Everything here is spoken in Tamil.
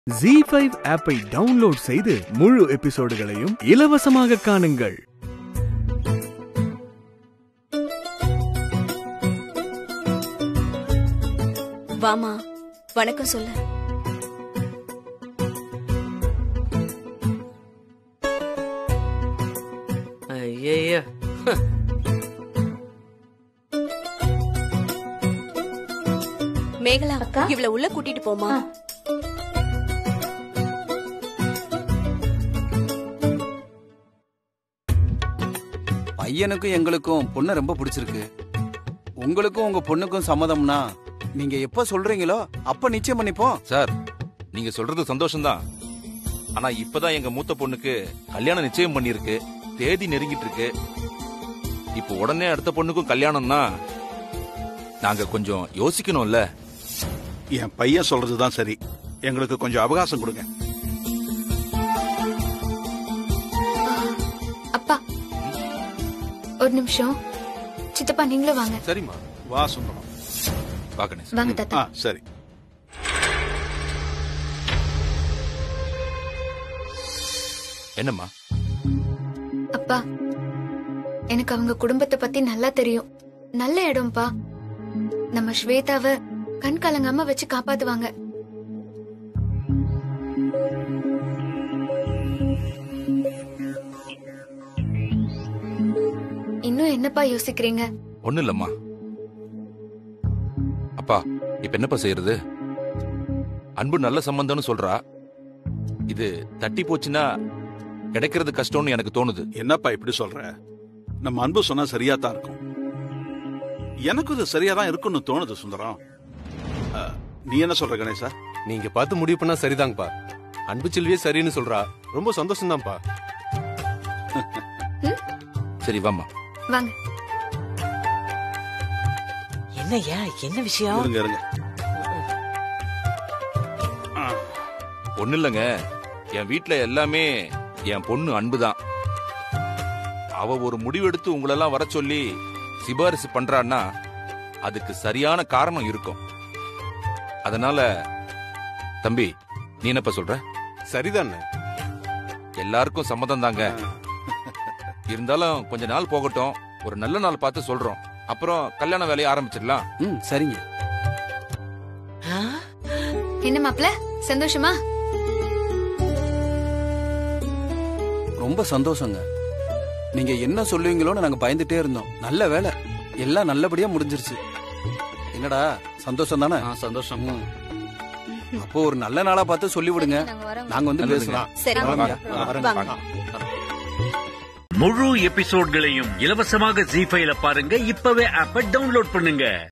ஜி ஃபைவ் ஆப்பை டவுன்லோட் செய்து முழு எபிசோடுகளையும் இலவசமாக காணுங்கள் வாமா வணக்கம் சொல்லு ஐயய்ய மேகலா இவள உள்ள கூட்டிட்டு போமா பையனுக்கும் எங்களுக்கும் பொண்ணை ரொம்ப பிடிச்சிருக்கு உங்களுக்கும் உங்க பொண்ணுக்கும் சம்மதம்னா நீங்க எப்ப சொல்றீங்களோ அப்ப நிச்சயம் பண்ணிப்போம் சார் நீங்க சொல்றது சந்தோஷம்தான் ஆனா இப்பதான் எங்க மூத்த பொண்ணுக்கு கல்யாணம் நிச்சயம் பண்ணிருக்கு தேதி நெருங்கிட்டு இருக்கு இப்போ உடனே அடுத்த பொண்ணுக்கும் கல்யாணம்னா நாங்க கொஞ்சம் யோசிக்கணும்ல என் பையன் சொல்றதுதான் சரி எங்களுக்கு கொஞ்சம் அவகாசம் கொடுங்க அப்பா ஒரு நிமிஷம் சித்தப்பா நீங்களும் வாங்க சரிம்மா வா சுந்தரம் பாக்கணே வாங்க தாத்தா ஆ சரி என்னம்மா அப்பா எனக்கு அவங்க குடும்பத்தை பத்தி நல்லா தெரியும் நல்ல இடம்ப்பா நம்ம ஸ்வேதாவ கண் கலங்காம வச்சு காப்பாத்துவாங்க இன்னும் என்னப்பா யோசிக்கிறீங்க ஒண்ணு இல்லம்மா அப்பா இப்ப என்னப்பா செய்யறது அன்பு நல்ல சம்பந்தம்னு சொல்றா இது தட்டி போச்சுன்னா கிடைக்கிறது கஷ்டம்னு எனக்கு தோணுது என்னப்பா இப்படி சொல்ற நம்ம அன்பு சொன்னா சரியா தான் இருக்கும் எனக்கு இது சரியா தான் இருக்கும்னு தோணுது சுந்தரம் ஆ, நீ என்ன சொல்ற கணேசா நீங்க பார்த்து முடிவு பண்ணா சரிதாங்கப்பா அன்பு செல்வியே சரின்னு சொல்றா ரொம்ப சந்தோஷம்தான்ப்பா சரி வாம்மா வாங்க என்னய்யா என்ன விஷயம் இருங்க இருங்க ஆ, ஒண்ணு இல்லைங்க என் வீட்ல எல்லாமே என் பொண்ணு அன்புதான் அவ ஒரு முடிவெடுத்து உங்களெல்லாம் வர சொல்லி சிபாரிசு பண்றான்னா அதுக்கு சரியான காரணம் இருக்கும் அதனால தம்பி நீ என்னப்பா சொல்ற சரிதானே எல்லாருக்கும் சம்மதம் தாங்க இருந்தாலும் கொஞ்ச நாள் போகட்டும் ஒரு நல்ல நாள் பார்த்து சொல்றோம் அப்புறம் கல்யாண வேலையை ஆரம்பிச்சிடலாம் ம் சரிங்க என்ன மாப்ள சந்தோஷமா ரொம்ப சந்தோஷங்க நீங்க என்ன சொல்லுவீங்களோன்னு நாங்க பயந்துட்டே இருந்தோம் நல்ல வேலை எல்லாம் நல்லபடியா முடிஞ்சிருச்சு என்னடா சந்தோஷம் தானே சந்தோஷம் ம். அப்போ ஒரு நல்ல நாளா பார்த்து சொல்லி விடுங்க நாங்க வந்து நல்லதுங்க. பேசுறோம் சரி வாங்க. வாங்க முழு எபிசோட்களையும் இலவசமாக ஜி ஃபைல பாருங்க இப்பவே ஆப்ப டவுன்லோட் பண்ணுங்க